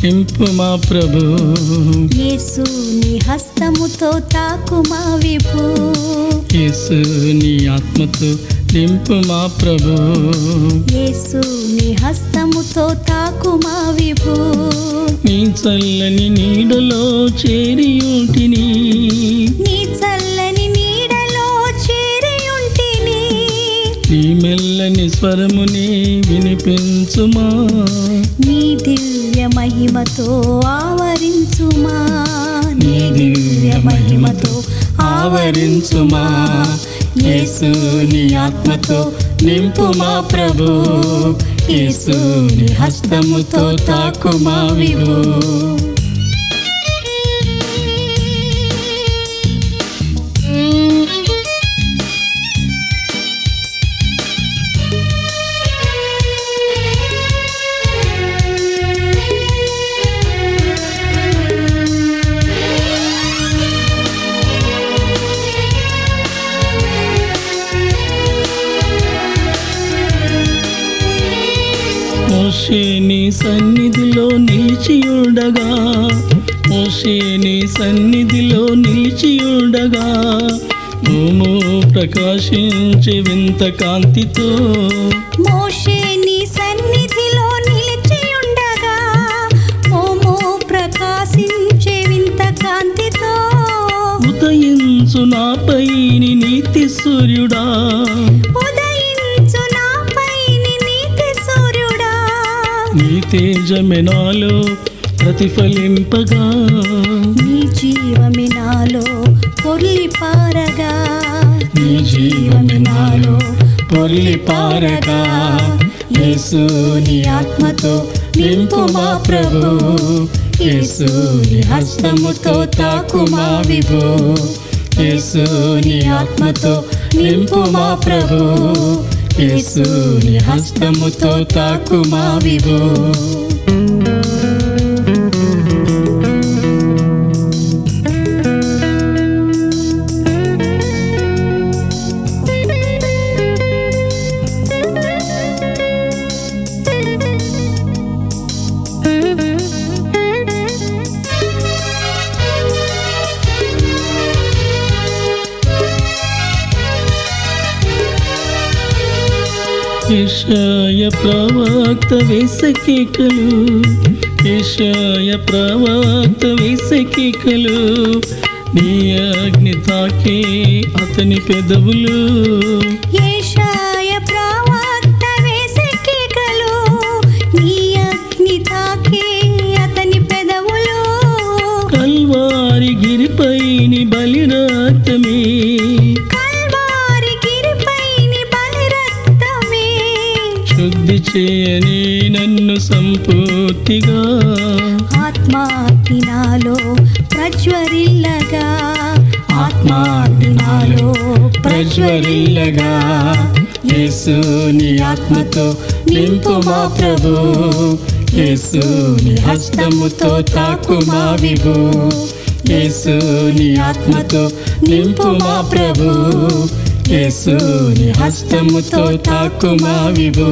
నింపు మా ప్రభు యేసు నీ హస్తముతో తాకు మా విభూ యేసు నీ ఆత్మతో నింపు మా ప్రభు యేసు నీ హస్తముతో తాకు మా విభూ నీ చల్లని నీడలో చేరి ఉంటిని నీ చల్లని నీడలో చేరియుంటిని నీ మెల్లని స్వరముని వినిపించుమా నీ దివ్య మహిమతో ఆవరించుమా నీ దివ్య మహిమతో ఆవరించుమా యేసు నీ ఆత్మతో నింపు మా ప్రభు యేసు నీ హస్తముతో తాకు మా విభు మోషే నీ సన్నిధిలో నిలిచి ఉండగా మోషే నీ సన్నిధిలో నిలిచి ఉండగా భూము ప్రకాశించే వింత కాంతితో మోషే నీ సన్నిధిలో నిలిచియుండగా మోమో ప్రకాశించే వింత కాంతితో ఉదయించు నాపై నీ నీతి సూర్యుడా ఉదయించు నాపై నీ నీతి సూర్యుడా నీ తేజమే నాలో ప్రతిఫలింపగా నీ జీవమి నాలో పొర్లి పారగా నీ జీవమే నాలో పొర్లి పారగా యేసు నీ ఆత్మతో నింపు మా ప్రభు యేసు నీ హస్తముతో తాకు మా విభు యేసు నీ ఆత్మతో నింపు మా ప్రభు యేసు నీ హస్తముతో తాకు మా విభు ఈశాయ ప్రవక్త వేసకేకలు ఈశాయ ప్రవక్త వేసకేకలు నీ అగ్ని తాకే అతని పెదవులు ఏషాయ ప్రవక్త వేసే కేకలు నీ అగ్ని తాకే అతని పెదవులు కల్వారి గిరిపైని బలిరాతమే కల్వారి గిరిపై నీ బలిరక్తమే శుద్ధి చేయని నన్ను సంపూర్తిగా ఆత్మాగ్ని నాలో ప్రజ్వరిల్లగా ఆత్మాగ్ని నాలో ప్రజ్వరిల్లగా యేసు నీ ఆత్మతో నింపు మా ప్రభు యేసు నీ హస్తముతో తాకు మా విభు యేసు నీ ఆత్మతో నింపు మా ప్రభు యేసు నీ హస్తముతో తాకు మా విభు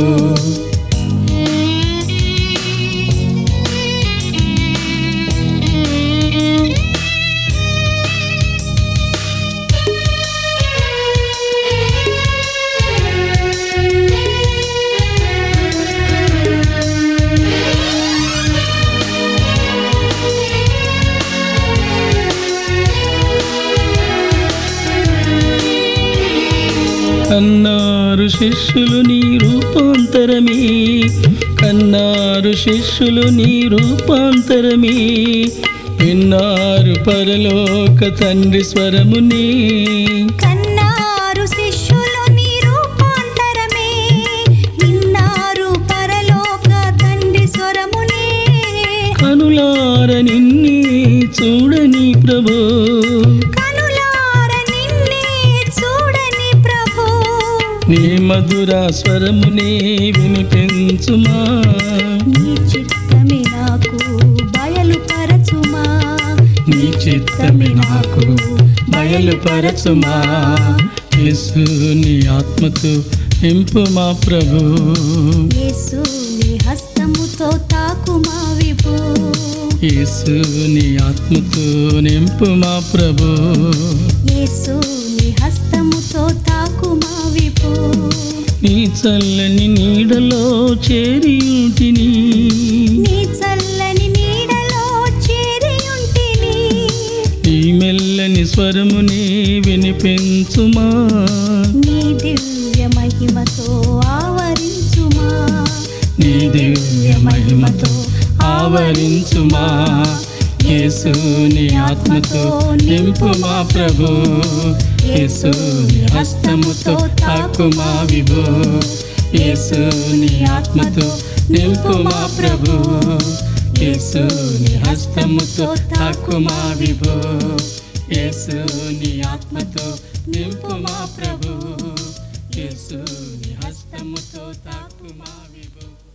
కన్నారు శిష్యులు నీ రూపాంతరమే కన్నారు శిష్యులు నీ రూపాంతరమే విన్నారు పరలోక తండ్రి స్వరముని కన్నారు శిష్యులు నీ రూపాంతరమే విన్నారు పరలోక తండ్రి స్వరమునే కనులార నిన్నే చూడని ప్రభు కనులార నిన్నే చూడని ప్రభు నీ మధుర స్వరమునే వినిపించుమా నీ చిత్తమే నాకు బయలుపరచుమా నీ చిత్తమే నాకు బయలుపరచుమా యేసు నీ ఆత్మతో నింపు మా ప్రభు యేసు నీ హస్తముతో తాకు మా విభూ యేసు నీ ఆత్మతో నింపు మా ప్రభు యేసు నీ హస్తముతో తాకు మా విపు నీ చల్లని నీడలో చేరి ఉంటిని నీ చల్లని నీడలో చేరి ఉంటిని నీ మెల్లని స్వరముని వినిపించుమా నీ దివ్య మహిమతో ఆవరించుమా నీ దివ్య మహిమతో ఆవరించుమా యేసు నీ ఆత్మతో నింపు మా ప్రభు యేసు నీ హస్తముతో తాకు మా విభు యేసు నీ ఆత్మతో నింపు మా ప్రభు యేసు నీ హస్తముతో తాకు మా విభు యేసు నీ ఆత్మతో నింపు మా ప్రభు యేసు నీ హస్తముతో తాకు మా విభు